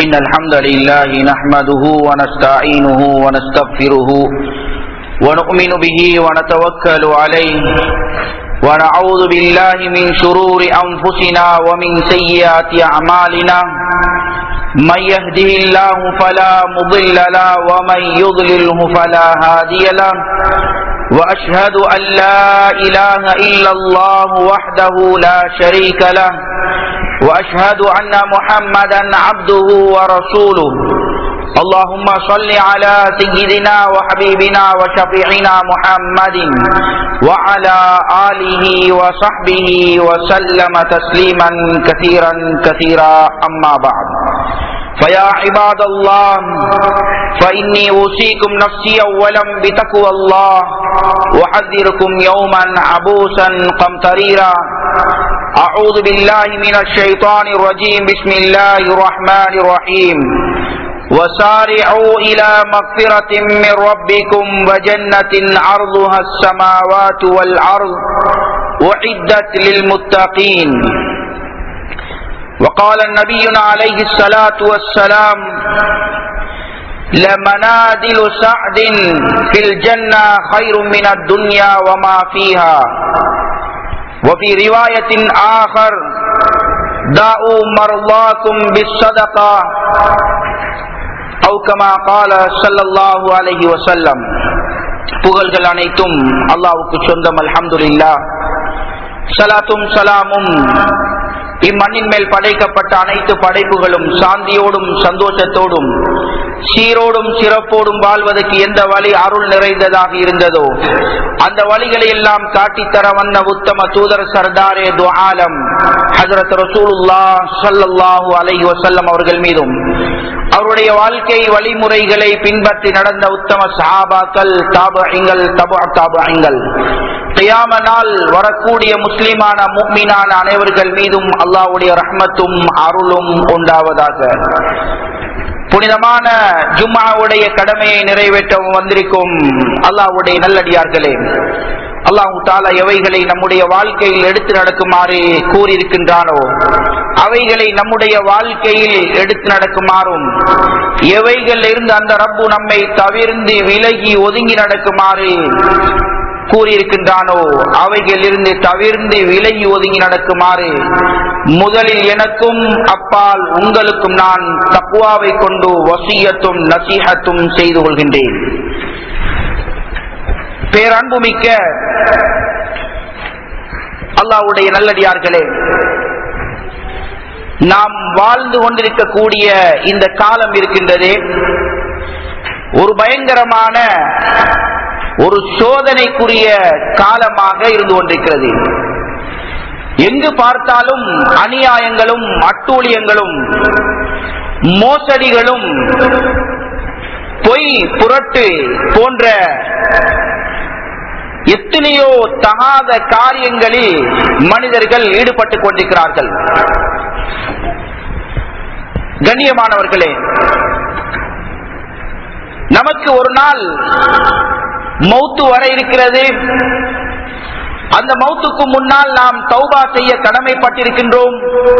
إن الحمد لله نحمده ونستعينه ونستغفره ونؤمن به ونتوكل عليه ونعوذ بالله من شرور أنفسنا ومن سيئات أعمالنا من يهده الله فلا مضل له ومن يضلله فلا هادي له وأشهد أن لا إله إلا الله وحده لا شريك له وأشهد أن محمدا عبده ورسوله اللهم صل على سيدنا وحبيبنا وشفيعنا محمد وعلى آله وصحبه وسلم تسليما كثيرا كثيرا أما بعد فيا عباد الله فإني أوصيكم نفسي أولا بتقوى الله وحذركم يوما عبوسا قمطريرا أعوذ بالله من الشيطان الرجيم بسم الله الرحمن الرحيم وسارعوا إلى مغفرة من ربكم وجنة عرضها السماوات والأرض أعدت للمتقين وقال النبي عليه الصلاة والسلام لمنادل سعد في الجنة خير من الدنيا وما فيها وفي رواية آخر داؤوا مرضاكم بالصدقة أو كما قال صلى الله عليه وسلم புகழ்கள் அனைத்தும் அல்லாவுக்கு சொந்தம் அல்ஹம்துலில்லா சலாத்தும் சலாமும் இம்மண்ணின் மேல் படைக்கப்பட்ட அனைத்து படைப்புகளும் சாந்தியோடும் சந்தோஷத்தோடும் சீரோடும் சிறப்போடும் வாழ்வதற்கு எந்த வழி அருள் நிறைந்ததாக இருந்ததோ அந்த வழிகளை எல்லாம் காட்டித்தர வந்த உத்தம தூதர் சர்தாரே துஆலம் ஹசரத் ரசூலுல்லா சல்லல்லாஹு அலைஹி வசல்லம் அவர்கள் மீதும் அவருடைய வாழ்க்கை வழிமுறைகளை பின்பற்றி நடந்த உத்தம சஹாபாக்கள் தாபங்கள் தபு தாபங்கள் கியாம நாள் வரக்கூடிய முஸ்லிமான முக்மீனான அனைவர்கள் மீதும் அல்லாவுடைய ரஹ்மத்தும் அருளும் உண்டாவதாக புனிதமான ஜும்மாவுடைய கடமையை நிறைவேற்றவும் வந்திருக்கும் அல்லாவுடைய நல்லடியார்களே அல்லாஹு தாலா எவைகளை நம்முடைய வாழ்க்கையில் எடுத்து நடக்குமாறு கூறியிருக்கின்றானோ அவைகளை நம்முடைய வாழ்க்கையில் எடுத்து நடக்குமாறும் எவைகள் இருந்து அந்த ரப்பு நம்மை தவிர்ந்து விலகி ஒதுங்கி நடக்குமாறு கூறியிருக்கின்றானோ அவைகள் இருந்து தவிர்ந்து விலகி ஒதுங்கி நடக்குமாறு முதலில் எனக்கும் அப்பால் உங்களுக்கும் நான் தக்குவாவை கொண்டு வசியத்தும் நசீகத்தும் செய்து கொள்கின்றேன் பேரன்புமிக்க அல்லாவுடைய நல்லடியார்களே நாம் வாழ்ந்து கொண்டிருக்கக்கூடிய இந்த காலம் இருக்கின்றதே ஒரு பயங்கரமான ஒரு சோதனைக்குரிய காலமாக இருந்து கொண்டிருக்கிறது எங்கு பார்த்தாலும் அநியாயங்களும் அட்டூழியங்களும் மோசடிகளும் பொய் புரட்டு போன்ற எத்தனையோ தகாத காரியங்களில் மனிதர்கள் ஈடுபட்டுக் கொண்டிருக்கிறார்கள் கண்ணியமானவர்களே நமக்கு ஒரு நாள் மௌத்து வர இருக்கிறது அந்த மௌத்துக்கு முன்னால் நாம் தௌபா செய்ய கடமைப்பட்டிருக்கின்றோம்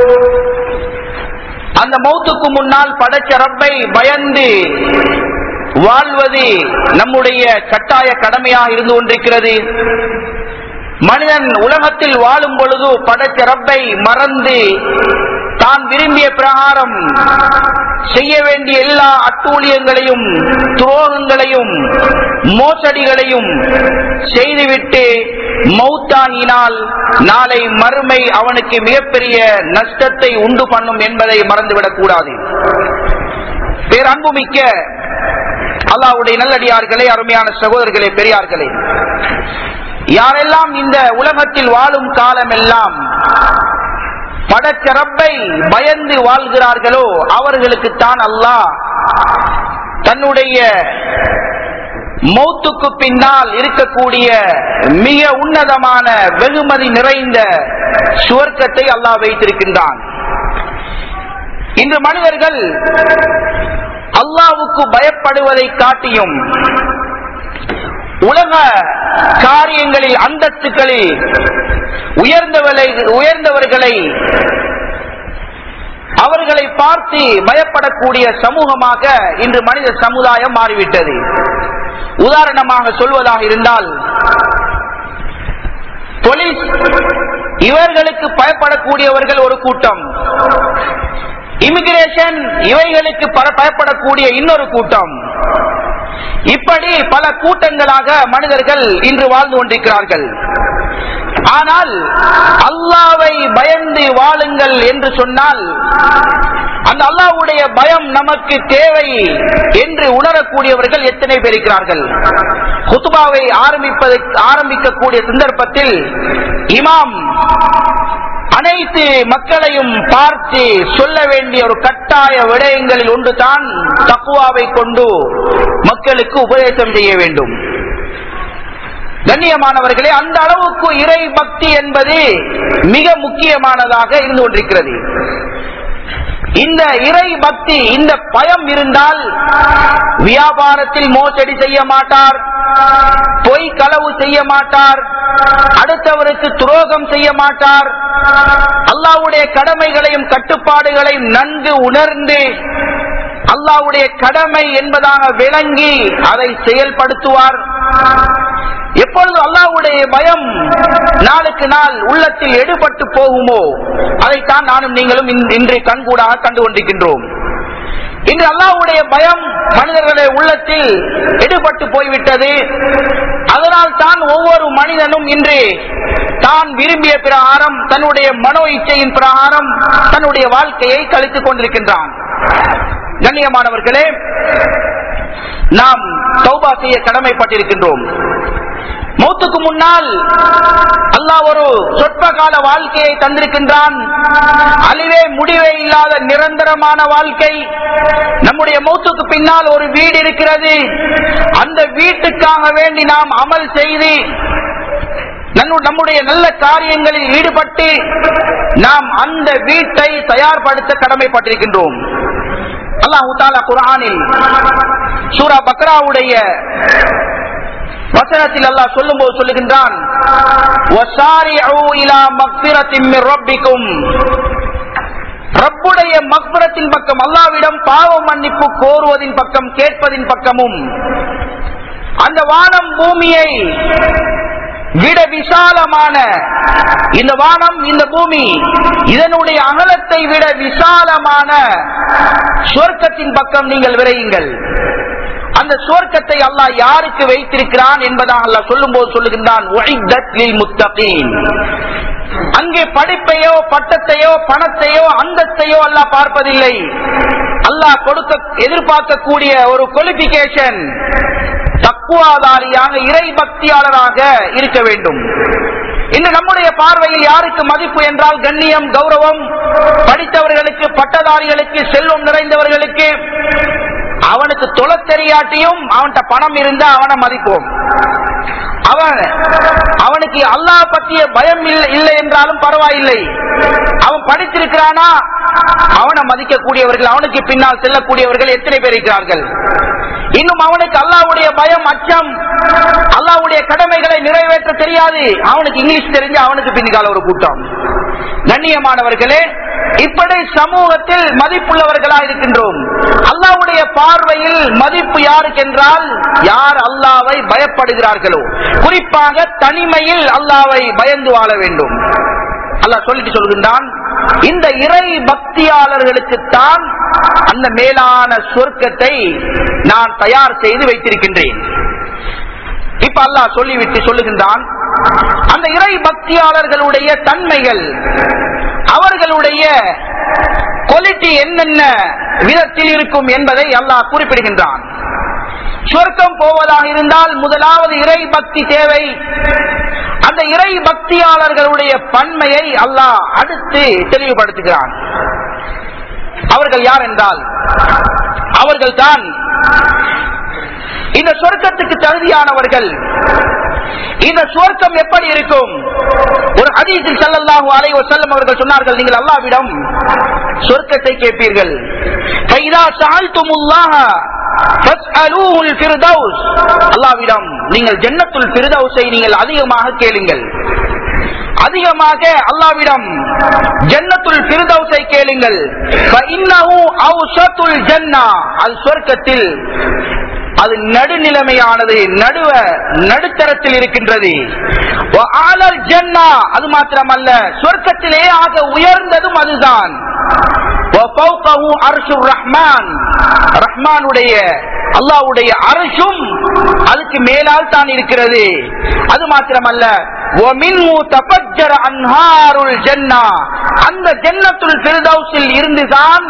அந்த மௌத்துக்கு முன்னால் படைச்ச ரப்பை பயந்து வாழ்வது நம்முடைய கட்டாய கடமையாக இருந்து கொண்டிருக்கிறது மனிதன் உலகத்தில் வாழும் பொழுது படைச்ச ரப்பை மறந்து தான் விரும்பிய பிரகாரம் செய்ய வேண்டிய எல்லா அட்டூழியங்களையும் துரோகங்களையும் மோசடிகளையும் செய்துவிட்டு மௌத்தாங்கினால் நாளை மறுமை அவனுக்கு மிகப்பெரிய நஷ்டத்தை உண்டு பண்ணும் என்பதை மறந்துவிடக் கூடாது பேரன்புமிக்க அல்லாவுடைய நல்லடியார்களே அருமையான சகோதரர்களே பெரியார்களே யாரெல்லாம் இந்த உலகத்தில் வாழும் காலமெல்லாம் படச்சரப்பை பயந்து வாழ்கிறார்களோ அவர்களுக்கு தான் அல்லாஹ் தன்னுடைய மௌத்துக்கு பின்னால் இருக்கக்கூடிய மிக உன்னதமான வெகுமதி நிறைந்த சுவர்க்கத்தை அல்லாஹ் வைத்திருக்கின்றான் இன்று மனிதர்கள் அல்லாவுக்கு பயப்படுவதை காட்டியும் உலக காரியங்களில் அந்தஸ்துகளில் உயர்ந்தவர்களை உயர்ந்தவர்களை அவர்களை பார்த்து பயப்படக்கூடிய சமூகமாக இன்று மனித சமுதாயம் மாறிவிட்டது உதாரணமாக சொல்வதாக இருந்தால் போலீஸ் இவர்களுக்கு பயப்படக்கூடியவர்கள் ஒரு கூட்டம் இமிகிரேஷன் இவைகளுக்கு பர- பயப்படக்கூடிய இன்னொரு கூட்டம் இப்படி பல கூட்டங்களாக மனிதர்கள் இன்று வாழ்ந்து கொண்டிருக்கிறார்கள் ஆனால் அல்லாவை பயந்து வாழுங்கள் என்று சொன்னால் அந்த அல்லாஹ்வுடைய பயம் நமக்கு தேவை என்று உணரக்கூடியவர்கள் எத்தனை பேர் இருக்கிறார்கள் குத்துபாவை ஆரம்பிப்பது ஆரம்பிக்கக்கூடிய சந்தர்ப்பத்தில் இமாம் அனைத்து மக்களையும் பார்த்து சொல்ல வேண்டிய ஒரு கட்டாய விடயங்களில் ஒன்றுதான் தக்குவாவை கொண்டு மக்களுக்கு உபதேசம் செய்ய வேண்டும் கண்ணியமானவர்களே அந்த அளவுக்கு இறை பக்தி என்பது மிக முக்கியமானதாக இருந்து கொண்டிருக்கிறது இந்த இறை பக்தி இந்த பயம் இருந்தால் வியாபாரத்தில் மோசடி செய்ய மாட்டார் பொய் களவு செய்ய மாட்டார் அடுத்தவருக்கு துரோகம் செய்ய மாட்டார் அல்லாவுடைய கடமைகளையும் கட்டுப்பாடுகளையும் நன்கு உணர்ந்து அல்லாவுடைய கடமை என்பதாக விளங்கி அதை செயல்படுத்துவார் எப்பொழுது அல்லாஹ்வுடைய பயம் நாளுக்கு நாள் உள்ளத்தில் எடுபட்டு போகுமோ அதைத்தான் நானும் நீங்களும் இன்- இன்று கண்கூடாக கண்டு கொண்டிருக்கின்றோம் இன்று அல்லாஹ்வுடைய பயம் மனிதர்களுடைய உள்ளத்தில் எடுபட்டு போய்விட்டது அதனால் தான் ஒவ்வொரு மனிதனும் இன்று தான் விரும்பிய பிரகாரம் தன்னுடைய மனோ இச்சையின் பிரகாரம் தன்னுடைய வாழ்க்கையை கழித்துக் கொண்டிருக்கின்றான் கண்ணியமானவர்களே நாம் தௌபா செய்ய கடமைப்பட்டிருக்கின்றோம் மௌத்துக்கு முன்னால் அல்லாஹ் ஒரு சொற்ப கால வாழ்க்கையை தந்திருக்கின்றான் அழிவே முடிவே இல்லாத நிரந்தரமான வாழ்க்கை நம்முடைய மௌத்துக்கு பின்னால் ஒரு வீடு இருக்கிறது அந்த வீட்டுக்காக வேண்டி நாம் அமல் செய்து நன்னு- நம்முடைய நல்ல காரியங்களில் ஈடுபட்டு நாம் அந்த வீட்டை தயார்படுத்த கடமைப்பட்டிருக்கின்றோம் அல்லாஹு தாலா குரானில் சூரா பக்ராவுடைய வசனத்தில் அல்லாஹ் சொல்லும் போது சொல்லுகின்றான் "வசாரிஉ இலா மக்ஃபிரத்தின் மின் ரப்பிக்கும்." ரப்புடைய மக்பரத்தின் பக்கம் அல்லாவிடம் பாவ மன்னிப்பு கோருவதின் பக்கம் கேட்பதின் பக்கமும் அந்த வானம் பூமியை விட விசாலமான இந்த வானம் இந்த பூமி இதனுடைய அகலத்தை விட விசாலமான சொர்க்கத்தின் பக்கம் நீங்கள் விரையுங்கள் அந்த சுவர்க்கத்தை அல்லாஹ் யாருக்கு வைத்திருக்கிறான் என்பதாக அல்லாஹ் சொல்லும் போது சொல்லுகின்றான் "உஇத்தத் லில் முத்தகீன்." அங்கே படிப்பையோ பட்டத்தையோ பணத்தையோ அந்தஸ்தையோ அல்லாஹ் பார்ப்பதில்லை அல்லாஹ் கொடுக்க எதிர்பார்க்கக்கூடிய ஒரு குவாலிபிகேஷன் தக்குவாதாரியாக இறை பக்தியாளராக இருக்க வேண்டும் இன்று நம்முடைய பார்வையில் யாருக்கு மதிப்பு என்றால் கண்ணியம் கௌரவம் படித்தவர்களுக்கு பட்டதாரிகளுக்கு செல்வம் நிறைந்தவர்களுக்கு அவனுக்கு தொலை தெரியாட்டியும் அவன்கிட்ட பணம் இருந்தா அவனை மதிப்போம் அவன் அவனுக்கு அல்லாஹ் பற்றிய பயம் இல்லை இல்லை என்றாலும் பரவாயில்லை அவன் படித்திருக்கிறானா அவனை மதிக்கக்கூடியவர்கள் அவனுக்கு பின்னால் செல்லக்கூடியவர்கள் எத்தனை பேர் இருக்கிறார்கள் இன்னும் அவனுக்கு அல்லாவுடைய பயம் அச்சம் அல்லாவுடைய கடமைகளை நிறைவேற்ற தெரியாது அவனுக்கு இங்கிலீஷ் தெரிஞ்சு அவனுக்கு பின்னால் ஒரு கூட்டம் கண்ணியமானவர்களே இப்படி சமூகத்தில் மதிப்புள்ளவர்களா இருக்கின்றோம் அல்லாவுடைய பார்வையில் மதிப்பு யாருக்கு என்றால் யார் அல்லாவை பயப்படுகிறார்களோ குறிப்பாக தனிமையில் அல்லாவை பயந்து வாழ வேண்டும் அல்லாஹ் சொல்லிட்டு சொல்கின்றான் இந்த இறை பக்தியாளர்களுக்குத்தான் அந்த மேலான சொர்க்கத்தை நான் தயார் செய்து வைத்திருக்கின்றேன் இப்ப அல்லாஹ் சொல்லிவிட்டு சொல்லுகின்றான் அந்த இறை பக்தியாளர்களுடைய தன்மைகள் அவர்களுடைய குவாலிட்டி என்னென்ன விதத்தில் இருக்கும் என்பதை அல்லாஹ் குறிப்பிடுகின்றான் சொர்க்கம் போவதாக இருந்தால் முதலாவது இறை பக்தி தேவை அந்த இறை பக்தியாளர்களுடைய பன்மையை அல்லாஹ் அடுத்து தெளிவுபடுத்துகிறான் அவர்கள் யார் என்றால் அவர்கள் தான் இந்த சொர்க்கத்துக்கு தகுதியானவர்கள் இந்த சுவர்க்கம் எப்படி இருக்கும் ஒரு ஹதீஸில் ஸல்லல்லாஹு அலைஹி வஸல்லம் அவர்கள் சொன்னார்கள் நீங்கள் அல்லாஹ்விடம் சொர்க்கத்தை கேட்பீர்கள் ஃபைதா சஅல்துமுல்லாஹ ஃபஸ்அலூஹுல் ஃபிர்தௌஸ் அல்லாஹ்விடம் நீங்கள் ஜன்னத்துல் ஃபிர்தௌஸை நீங்கள் அதிகமாக கேளுங்கள் அதிகமாக அல்லாவிடம் ஜன்னத்துல் பிரதௌசை கேளுங்கள் فإنه أوسط الجنة. அது சொர்க்கத்தில் அது நடுநிலைமையானது நடுவ நடுத்தரத்தில் இருக்கின்றது وأعلى الجنة. அது மாத்திரமல்ல சொர்க்கத்திலே ஆக உயர்ந்ததும் அதுதான் وفوقه عرش الرحمن. ரஹ்மானுடைய அல்லாஹ்வுடைய அரசும் அதுக்கு மேலால் தான் இருக்கிறது அது மாத்திரமல்ல وَمِنْهُ تَفَجَّرَ أَنْهَارُ الْجَنَّةِ. அந்த ஜன்னத்துல் ஃபிர்தௌஸில் இருந்துதான்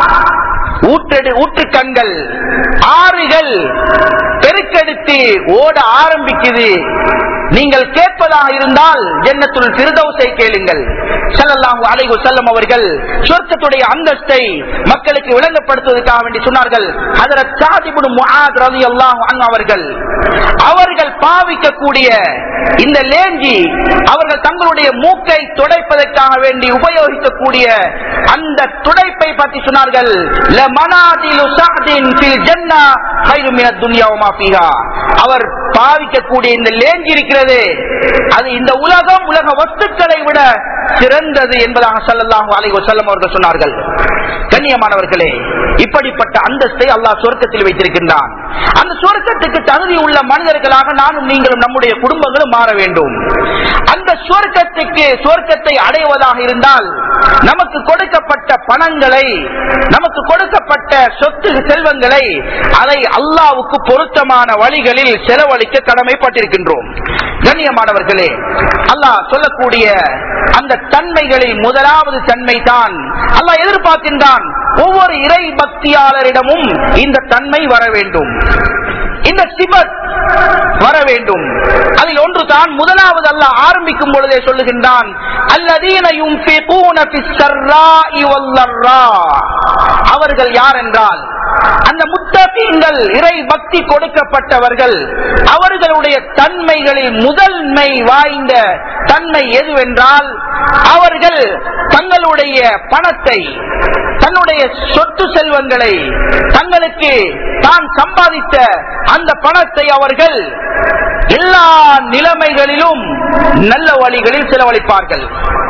ஊற்றெடு ஊற்றுக்கண்கள் ஆறுகள் பெருக்கெடுத்து ஓட ஆரம்பிக்குது நீங்கள் கேட்பதாக இருந்தால் ஜன்னத்துல் ஃபிர்தௌஸை கேளுங்கள் ஸல்லல்லாஹு அலைஹி வஸல்லம் அவர்கள் சொர்க்கத்துடைய அந்தஸ்தை மக்களுக்கு விளங்கப்படுத்துவதற்காக வேண்டி சொன்னார்கள் ஹஜரத் ஸஅத் இப்னு முஆத் ரலியல்லாஹு அன்ஹு அவர்கள் அவர்கள் பாவிக்கக்கூடிய இந்த லேஞ்சி அவர்கள் தங்களுடைய மூக்கை துடைப்பதற்காக வேண்டி உபயோகிக்கக்கூடிய அந்த துடைப்பை பற்றி சொன்னார்கள் லமனாதிலு ஸஅதின் ஃபில் ஜன்னah கைரு மினத் துன்யா வமா ஃபீஹா அவர் பாவிக்கக்கூடிய இந்த லேஞ்சி இருக்கிறது அது இந்த உலகம் உலக வஸ்துக்களை விட சிறந்தது என்பதாக ஸல்லல்லாஹு அலைஹி வஸல்லம் அவர்கள் சொன்னார்கள் கண்ணியமானவர்களே இப்படிப்பட்ட அந்தஸ்தை அல்லாஹ் சொர்க்கத்தில் வைத்திருக்கின்றான் அந்த சொர்க்கத்துக்கு தகுதி உள்ள மனிதர்களாக நானும் நீங்களும் நம்முடைய குடும்பங்களும் மாற வேண்டும் அந்த சொர்க்கத்துக்கு சொர்க்கத்தை அடைவதாக இருந்தால் நமக்கு கொடுக்கப்பட்ட பணங்களை நமக்கு கொடுக்கப்பட்ட சொத்து செல்வங்களை அதை அல்லாவுக்கு பொருத்தமான வழிகளில் செலவழிக்க கடமைப்பட்டிருக்கின்றோம் கண்ணியமானவர்களே அல்லாஹ் சொல்லக்கூடிய அந்த தன்மைகளில் முதலாவது தன்மை தான் அல்லாஹ் எதிர்பார்க்கின்றான் ஒவ்வொரு இறை பக்தியாளரிடமும் இந்த தன்மை வர வேண்டும் இந்த சிபத் வர வேண்டும் அதில் ஒன்று தான் முதலாவது அல்லாஹ் ஆரம்பிக்கும் பொழுதே சொல்லுகின்றான் அல்லதீன யுன்ஃபிகூன ஃபிஸ் ஸர்ராஇ வல்லர்ரா அவர்கள் யார் என்றால் அந்த முத்தகீன்கள் இறை பக்தி கொடுக்கப்பட்டவர்கள் அவர்களுடைய தன்மைகளில் முதன்மை வாய்ந்த தன்மை எதுவென்றால் அவர்கள் தங்களுடைய பணத்தை தன்னுடைய சொத்து செல்வங்களை தங்களுக்கு தான் சம்பாதித்த அந்த பணத்தை அவர்கள் எல்லா நிலைமைகளிலும் நல்ல வழிகளில் செலவழிப்பார்கள்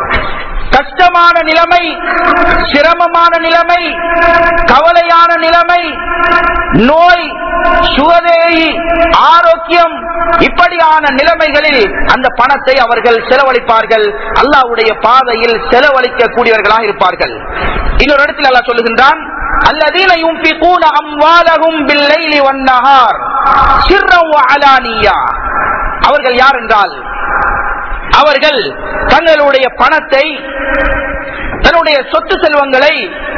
கஷ்டமான நிலைமை சிரமமான நிலைமை கவலையான நிலைமை நோய் சுகதேகி ஆரோக்கியம் இப்படியான நிலைமைகளில் அந்த பணத்தை அவர்கள் செலவழிப்பார்கள் அல்லாவுடைய பாதையில் செலவழிக்க கூடியவர்களாக இருப்பார்கள் இன்னொரு இடத்தில் அல்லாஹ் சொல்லுகின்றான் الذين ينفقون أموالهم بالليل والنهار سرا وعلانية அவர்கள் யார் என்றால் அவர்கள் தங்களுடைய பணத்தை தன்னுடைய சொத்து செல்வங்களை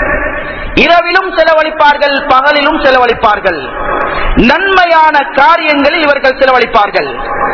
இரவிலும் செலவழிப்பார்கள் பகலிலும் செலவழிப்பார்கள் நன்மையான காரியங்களில் இவர்கள் செலவழிப்பார்கள்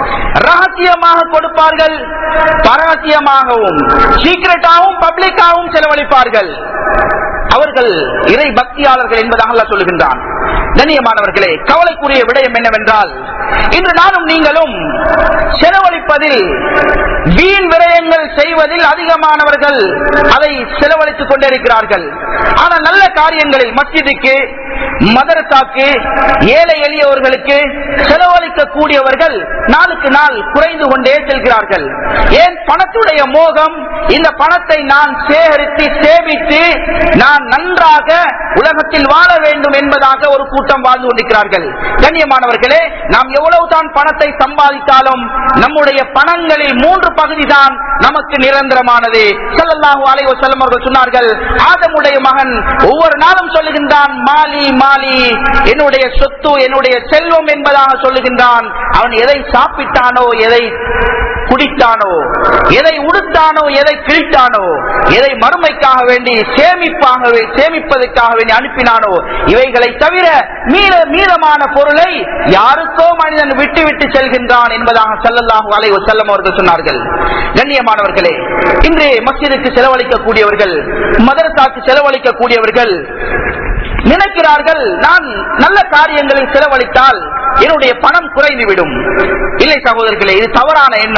ரகசியமாக கொடுப்பார்கள் பரகசியமாகவும் சீக்கிரட்டாகவும் பப்ளிக்காகவும் செலவழிப்பார்கள் அவர்கள் இறை பக்தியாளர்கள் என்பதாக அல்லாஹ் சொல்லுகின்றான் கண்ணியமானவர்களே கவலைக்குரிய விடயம் என்னவென்றால் இன்று நானும் நீங்களும் செலவழிப்பதில் வீண் விரயங்கள் செய்வதில் அதிகமானவர்கள் அதை செலவழித்துக் கொண்டிருக்கிறார்கள் ஆனால் நல்ல காரியங்களில் மஸ்ஜிதுக்கு மதரசாக்கு ஏழை எளியவர்களுக்கு செலவழிக்க கூடியவர்கள் நாளுக்கு நாள் குறைந்து கொண்டே செல்கிறார்கள் ஏன் பணத்துடைய மோகம் இந்த பணத்தை நான் சேகரித்து சேமித்து நான் நன்றாக உலகத்தில் வாழ வேண்டும் என்பதாக ஒரு கூட்டம் வாழ்ந்து கொண்டிருக்கிறார்கள் கண்ணியமானவர்களே நாம் எவ்வளவுதான் பணத்தை சம்பாதித்தாலும் நம்முடைய பணங்களில் மூன்று பகுதி தான் நமக்கு நிரந்தரமானது ஸல்லல்லாஹு அலைஹி வஸல்லம் அவர்கள் சொன்னார்கள் ஆதமுடைய மகன் ஒவ்வொரு நாளும் சொல்லுகின்றான் மாலி மாலி என்னுடைய சொத்து என்னுடைய செல்வம் என்பதாக சொல்லுகின்றான் அவன் எதை சாப்பிட்டானோ எதை குடித்தானோ எதை உடுத்தானோ எதை கிழித்தானோ எதை மறுமைக்காக வேண்டி சேமிப்பாக சேமிப்பதற்காக வேண்டி அனுப்பினானோ இவைகளை தவிர மீத மீதமான பொருளை யாருக்கோ மனிதன் விட்டு விட்டு செல்கின்றான் என்பதாக செல்லல்லாஹு அலை செல்லம் அவர்கள் சொன்னார்கள் கண்ணியமானவர்களே இன்று மஸ்ஜிதுக்கு செலவழிக்கக்கூடியவர்கள் மதரசாக்கு செலவழிக்கக்கூடியவர்கள் நினைக்கிறார்கள் நான் நல்ல காரியங்களில் செலவழித்தால் என்னுடைய பணம் குறைந்துவிடும் இல்லை சகோதரர்களே இது தவறான எண்ணம்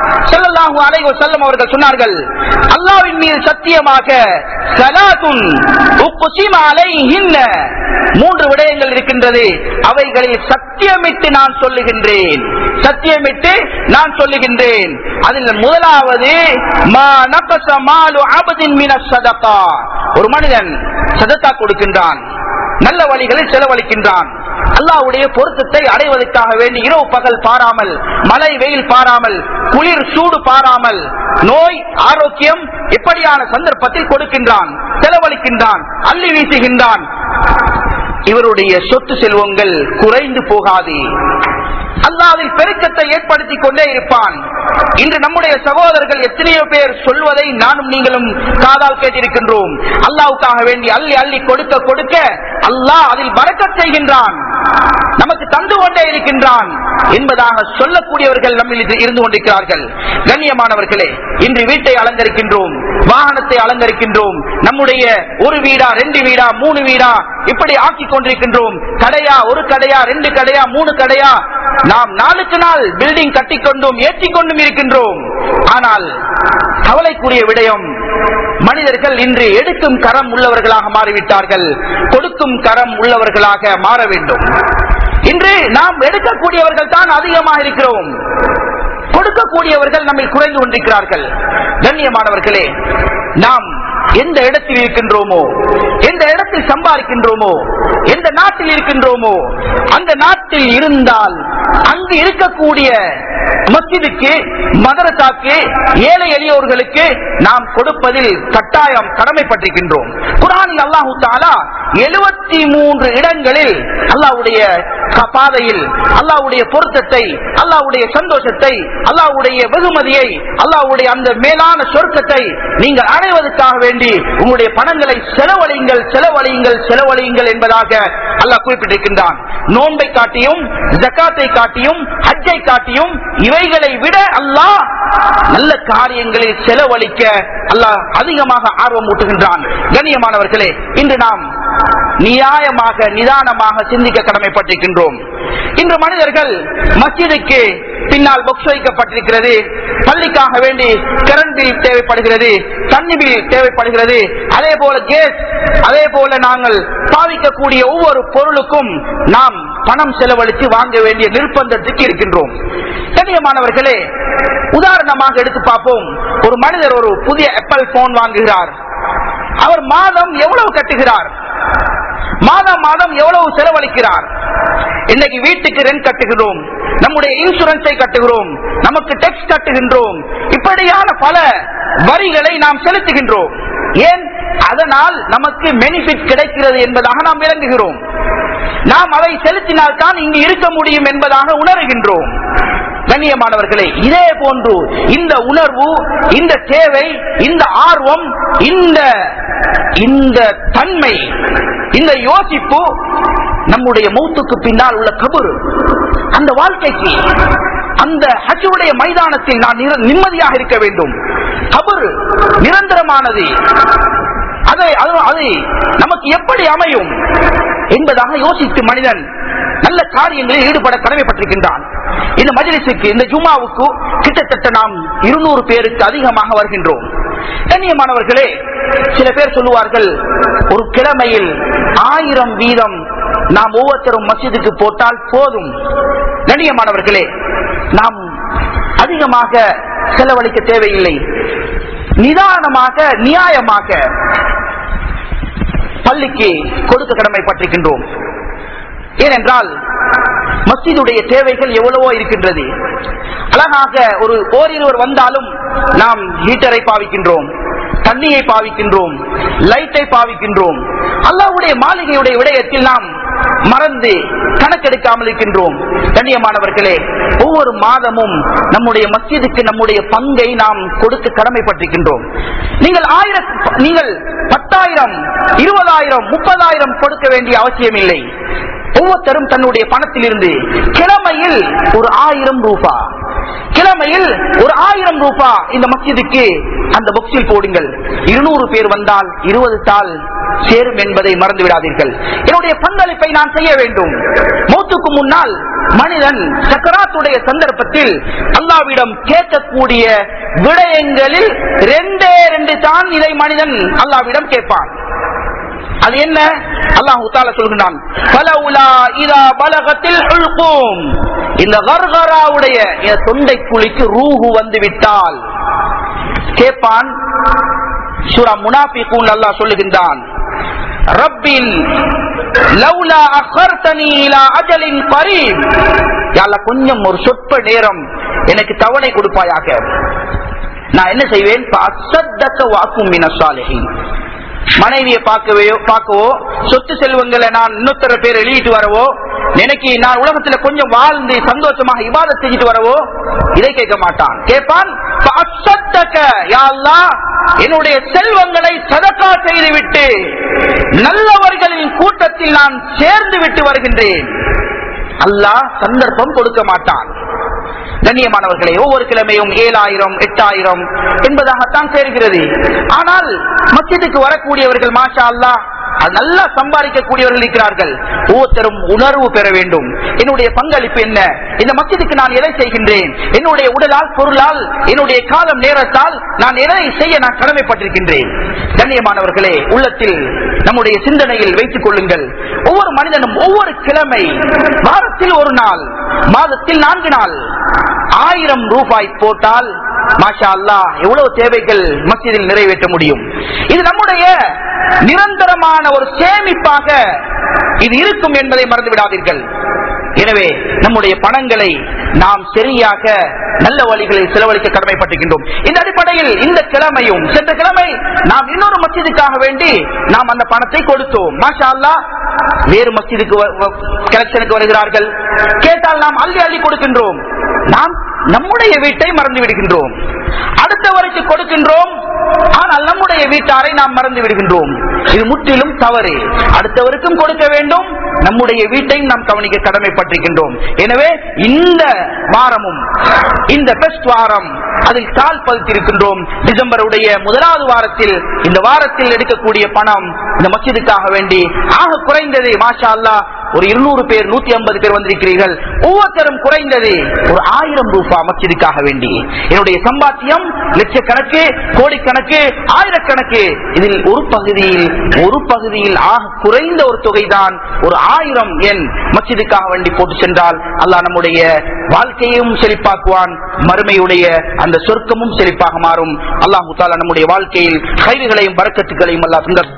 ஸல்லல்லாஹு அலைஹி வஸல்லம் அவர்கள் சொன்னார்கள் அல்லாஹ்வின் மீது சத்தியமாக ஸலாத்துன் உக்ஸிம அலைஹின்ன மூன்று விடயங்கள் இருக்கின்றது அவைகளில் சத்தியமிட்டு நான் சொல்லுகின்றேன் சத்தியமிட்டு நான் சொல்லுகின்றேன் அதில் முதலாவது மா நபஸ மாலு அபதின் மினஸ் ஸதகா ஒரு மனிதன் சதத்தா கொடுக்கின்றான் நல்ல வழிகளில் செலவழிக்கின்றான் அல்லாவுடைய பொருத்தத்தை அடைவதற்காக வேண்டி இரவு பகல் பாராமல் மழை வெயில் பாராமல் குளிர் சூடு பாராமல் நோய் ஆரோக்கியம் எப்படியான சந்தர்ப்பத்தில் கொடுக்கின்றான் செலவழிக்கின்றான் அள்ளி வீசுகின்றான் இவருடைய சொத்து செல்வங்கள் குறைந்து போகாது அல்லாவில் பெருக்கத்தை ஏற்படுத்தி கொண்டே இருப்பான் இன்று நம்முடைய சகோதரர்கள் எத்தனையோ பேர் சொல்வதை நானும் நீங்களும் காதால் கேட்டிருக்கின்றோம் அல்லாவுக்காக வேண்டி அள்ளி அள்ளி கொடுக்க கொடுக்க அல்லாஹ் அதில் பறக்கச் செய்கின்றான் நமக்கு தந்து கொண்டே இருக்கின்றான் என்பதாக சொல்லக்கூடியவர்கள் நம்மில் இது இருந்து கொண்டிருக்கிறார்கள் கண்ணியமானவர்களே இன்று வீட்டை அலங்கரிக்கின்றோம் வாகனத்தை அலங்கரிக்கின்றோம் நம்முடைய ஒரு வீடா ரெண்டு வீடா மூணு வீடா இப்படி ஆக்கி கொண்டிருக்கின்றோம் கடையா ஒரு கடையா ரெண்டு கடையா மூணு கடையா நாம் நாளுக்கு நாள் பில்டிங் கட்டிக்கொண்டும் ஏற்றிக்கொண்டும் இருக்கின்றோம் ஆனால் கவலைக்குரிய விடயம் மனிதர்கள் இன்று எடுக்கும் கரம் உள்ளவர்களாக மாறிவிட்டார்கள் கொடுக்கும் கரம் உள்ளவர்களாக மாற வேண்டும் இன்று நாம் எடுக்கக்கூடியவர்கள் தான் அதிகமாக இருக்கிறோம் கொடுக்கக்கூடியவர்கள் நம்மை குறைந்து கொண்டிருக்கிறார்கள் கண்ணியமானவர்களே நாம் எந்த இடத்தில் இருக்கின்றோமோ எந்த இடத்தில் சம்பாதிக்கின்றோமோ எந்த நாட்டில் இருக்கின்றோமோ அந்த நாட்டில் இருந்தால் அங்கு இருக்கக்கூடிய மஸ்ஜிதுக்கு மதரசாக்கு ஏழை எளியோர்களுக்கு நாம் கொடுப்பதில் கட்டாயம் கடமைப்பட்டிருக்கின்றோம் குரானில் அல்லாஹு தாலா எழுபத்தி மூன்று இடங்களில் அல்லாவுடைய பாதையில் அல்லாவுடைய பொருத்தத்தை அல்லாவுடைய சந்தோஷத்தை அல்லாவுடைய வெகுமதியை அல்லாவுடைய அந்த மேலான சொர்க்கத்தை நீங்கள் அடைவதற்காக வேண்டி உங்களுடைய பணங்களை செலவழியுங்கள் செலவழியுங்கள் செலவழியுங்கள் என்பதாக அல்லாஹ் குறிப்பிட்டிருக்கின்றான் நோன்பை காட்டியும் ஜக்காத்தை காட்டியும் ஹஜ்ஜை காட்டியும் இவைகளை விட அல்லாஹ் நல்ல காரியங்களில் செலவழிக்க அல்லாஹ் அதிகமாக ஆர்வம் ஊட்டுகின்றான் கண்ணியமானவர்களே இன்று நாம் நியாயமாக நிதானமாக சிந்திக்க கடமைப்பட்டிருக்கின்றோம் இன்று மனிதர்கள் மஸ்ஜிதுக்கு பின்னால் பொக்ஸ் வைக்கப்பட்டிருக்கிறது பள்ளிக்காக வேண்டி கரண்ட் பில் தேவைப்படுகிறது தண்ணி பில் தேவைப்படுகிறது அதே போல கேஸ் அதே போல நாங்கள் பாவிக்கக்கூடிய ஒவ்வொரு பொருளுக்கும் நாம் பணம் செலவழித்து வாங்க வேண்டிய நிர்பந்தத்துக்கு இருக்கின்றோம் கண்ணியமானவர்களே உதாரணமாக எடுத்து பார்ப்போம் ஒரு மனிதர் ஒரு புதிய ஆப்பிள் போன் வாங்குகிறார் அவர் மாதம் எவ்வளவு கட்டுகிறார் மாதம் மாதம் எவ்வளவு செலவழிக்கிறார் இன்னைக்கு வீட்டுக்கு ரெண்ட் கட்டுகிறோம் நம்முடைய இன்சூரன்ஸை கட்டுகிறோம் நமக்கு டெக்ஸ் கட்டுகின்றோம் இப்படியான பல வரிகளை நாம் செலுத்துகின்றோம் ஏன் அதனால் நமக்கு பெனிஃபிட் கிடைக்கிறது என்பதாக நாம் விளங்குகிறோம் நாம் அதை செலுத்தினால் தான் இங்கு இருக்க முடியும் என்பதாக உணர்கின்றோம் கண்ணியமானவர்களே இதே போன்று இந்த உணர்வு இந்த தேவை இந்த ஆர்வம் இந்த இந்த தன்மை இந்த யோசிப்பு நம்முடைய மௌத்துக்கு பின்னால் உள்ள கபரு அந்த வாழ்க்கைக்கு அந்த ஹஜ்ஜுடைய மைதானத்தில் நான் நிர- நிம்மதியாக இருக்க வேண்டும் கபரு நிரந்தரமானது அதை அது- அது நமக்கு எப்படி அமையும் என்பதாக யோசித்து மனிதன் நல்ல காரியங்களில் ஈடுபட கடமைப்பட்டிருக்கின்றான் இந்த மஜ்லிஸுக்கு இந்த ஜுமாவுக்கு கிட்டத்தட்ட நாம் இருநூறு பேருக்கு அதிகமாக வருகின்றோம் கண்ணியமானவர்களே சில பேர் சொல்லுவார்கள் ஒரு கிழமையில் ஆயிரம் வீதம் நாம் ஒவ்வொருத்தரும் மஸ்ஜிதுக்கு போட்டால் போதும் கண்ணியமானவர்களே நாம் அதிகமாக செலவழிக்க தேவையில்லை நிதானமாக நியாயமாக பள்ளிக்கு கொடுக்க கடமைப்பட்டிருக்கின்றோம் ஏனென்றால் மஸ்ஜிதுடைய தேவைகள் எவ்வளவோ இருக்கின்றது அழகாக ஒரு ஓரிருவர் வந்தாலும் நாம் ஹீட்டரை பாவிக்கின்றோம் தண்ணியை பாவிக்கின்றோம் லைட்டை பாவிக்கின்றோம் அல்லாவுடைய மாளிகையுடைய விடயத்தில் நாம் மறந்து கணக்கெடுக்காமல் இருக்கின்றோம் கண்ணியமானவர்களே ஒவ்வொரு மாதமும் நம்முடைய மஸ்ஜிதுக்கு நம்முடைய பங்கை நாம் கொடுக்க கடமைப்பட்டிருக்கின்றோம் நீங்கள் ஆயிரம் நீங்கள் பத்தாயிரம் இருபதாயிரம் முப்பதாயிரம் கொடுக்க வேண்டிய அவசியம் இல்லை ஒவ்வொருத்தரும் தன்னுடைய பணத்தில் இருந்து கிழமையில் ஒரு ஆயிரம் ரூபாய் கிழமையில் ஒரு ஆயிரம் ரூபாய் இந்த மஸ்ஜிதுக்கு அந்த புக்ஸில் போடுங்கள் இருநூறு பேர் வந்தால் இருபது தாள் சேரும் என்பதை மறந்து விடாதீர்கள் என்னுடைய பங்களிப்பை நான் செய்ய வேண்டும் மௌத்துக்கு முன்னால் மனிதன் சக்கராத்துடைய சந்தர்ப்பத்தில் அல்லாவிடம் கேட்கக்கூடிய விடயங்களில் ரெண்டே ரெண்டு தான் இதை மனிதன் அல்லாவிடம் கேட்பான் அது என்ன அல்லாஹு தாலா சொல்கின்றான் "ஃபலவுலா இதா பலகத்தில் ஹுல்கூம்." இந்த கர்கராவுடைய இந்த தொண்டை குழிக்கு ரூஹு வந்து விட்டால் கேட்பான் சூரா முனாபிகூன் அல்லாஹ் சொல்லுகின்றான் ரப்பின் லவ்லா அஹர்தனி இலா அஜலின் கரீம் யா அல்லாஹ் கொஞ்சம் ஒரு சொற்ப நேரம் எனக்கு தவணை கொடுப்பாயாக நான் என்ன செய்வேன் ஃபஅஸ்ஸத்தக வஅகும் மினஸ் சாலிஹீன் மனைவியை பார்க்கவே பார்க்கவோ சொத்து செல்வங்களை நான் இன்னொருத்தர பேர் எழுதிட்டு வரவோ எனக்கு நான் உலகத்துல கொஞ்சம் வாழ்ந்து சந்தோஷமாக இபாத செஞ்சுட்டு வரவோ இதை கேட்க மாட்டான் கேட்பான் "ஃபஅஸ்ஸத்தக, யா அல்லாஹ், என்னுடைய செல்வங்களை சதக்கா செய்து விட்டு நல்லவர்களின் கூட்டத்தில் நான் சேர்ந்து விட்டு வருகின்றேன் அல்லாஹ் சந்தர்ப்பம் கொடுக்க மாட்டான் கண்ணியமானவர்களே ஒவ்வொரு கிழமையும் ஏழாயிரம் எட்டாயிரம் என்பதாகத்தான் சேர்கிறது ஆனால் மஸ்ஜிதுக்கு வரக்கூடியவர்கள் மாஷா அல்லாஹ் அது நல்லா சம்பாதிக்கக்கூடியவர்கள் இருக்கிறார்கள் ஒவ்வொருத்தரும் உணர்வு பெற வேண்டும் என்னுடைய பங்களிப்பு என்ன இந்த மஸ்ஜிதுக்கு நான் எதை செய்கின்றேன் என்னுடைய உடலால் பொருளால் என்னுடைய காலம் நேரத்தால் நான் எதை செய்ய நான் கடமைப்பட்டிருக்கின்றேன் கண்ணியமானவர்களே உள்ளத்தில் நம்முடைய சிந்தனையில் வைத்துக் கொள்ளுங்கள் ஒவ்வொரு மனிதனும் ஒவ்வொரு கிழமை வாரத்தில் ஒரு நாள் மாதத்தில் நான்கு நாள் ஆயிரம் ரூபாய் போட்டால் மாஷா அல்லாஹ் எவ்வளவு தேவைகள் மஸ்ஜிதில் நிறைவேற்ற முடியும் இது நம்முடைய நிரந்தரமான ஒரு சேமிப்பாக இது இருக்கும் என்பதை மறந்து விடாதீர்கள் எனவே நம்முடைய பணங்களை நாம் சரியாக நல்ல வழிகளில் செலவழிக்க கடமைப்பட்டிருக்கின்றோம் இந்த அடிப்படையில் இந்த கிழமையும் சென்ற கிழமை நாம் இன்னொரு மஸ்ஜிதுக்காக வேண்டி நாம் அந்த பணத்தை கொடுத்தோம் மாஷா அல்லாஹ் வேறு மஸ்ஜிதுக்கு கலெக்ஷனுக்கு வருகிறார்கள் கேட்டால் நாம் அள்ளி அள்ளி கொடுக்கின்றோம் நாம் நம்முடைய வீட்டை மறந்து விடுகின்றோம் அடுத்தவருக்கு கொடுக்கின்றோம் ஆனால் நம்முடைய வீட்டாரை நாம் மறந்து விடுகின்றோம் இது முற்றிலும் தவறு அடுத்தவருக்கும் கொடுக்க வேண்டும் நம்முடைய வீட்டையும் நாம் கவனிக்க கடமைப்பட்டிருக்கின்றோம் எனவே இந்த வாரமும் இந்த பெஸ்ட் வாரம் அதில் கால் பதித்திருக்கின்றோம் டிசம்பருடைய முதலாவது வாரத்தில் இந்த வாரத்தில் எடுக்கக்கூடிய பணம் இந்த மஸ்ஜிதுக்காக வேண்டி ஆக குறைந்தது மாஷா அல்லாஹ் ஒரு இருநூறு பேர் நூத்தி ஐம்பது பேர் வந்திருக்கிறீர்கள் ஒவ்வொருத்தரும் குறைந்தது ஒரு ஆயிரம் ரூபாய் மஸ்ஜிதுக்காக வேண்டி என்னுடைய சம்பாத்தியம் லட்சக்கணக்கு கோடிக்கணக்கு ஆயிரக்கணக்கு இதில் ஒரு பகுதியில் ஒரு பகுதியில் ஆக குறைந்த ஒரு தொகைதான் ஒரு ஆயிரம் எண் மஸ்ஜிதுக்காக வேண்டி போட்டு சென்றால் அல்லாஹ் நம்முடைய வாழ்க்கையும் செழிப்பாக்குவான் மறுமையுடைய அந்த சொர்க்கமும் செழிப்பாக மாறும் அல்லாஹு தாலா நம்முடைய வாழ்க்கையில் கைதுகளையும் பறக்கத்துகளையும் அல்லாஹ் தந்தார்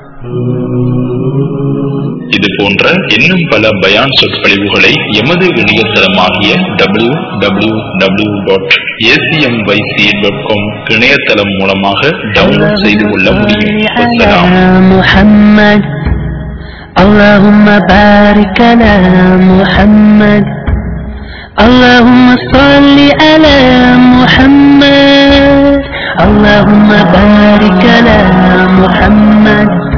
இது போன்ற இன்னும் பல பயான் சொற்பொழிவுகளை எமது இணையதளமாகிய W W W dot ACMYC dot com இணையதளம் மூலமாக டவுன்லோட் செய்து கொள்ள முடியும் வசலாம் محمد اللهم بارك على محمد اللهم صل على محمد اللهم بارك على محمد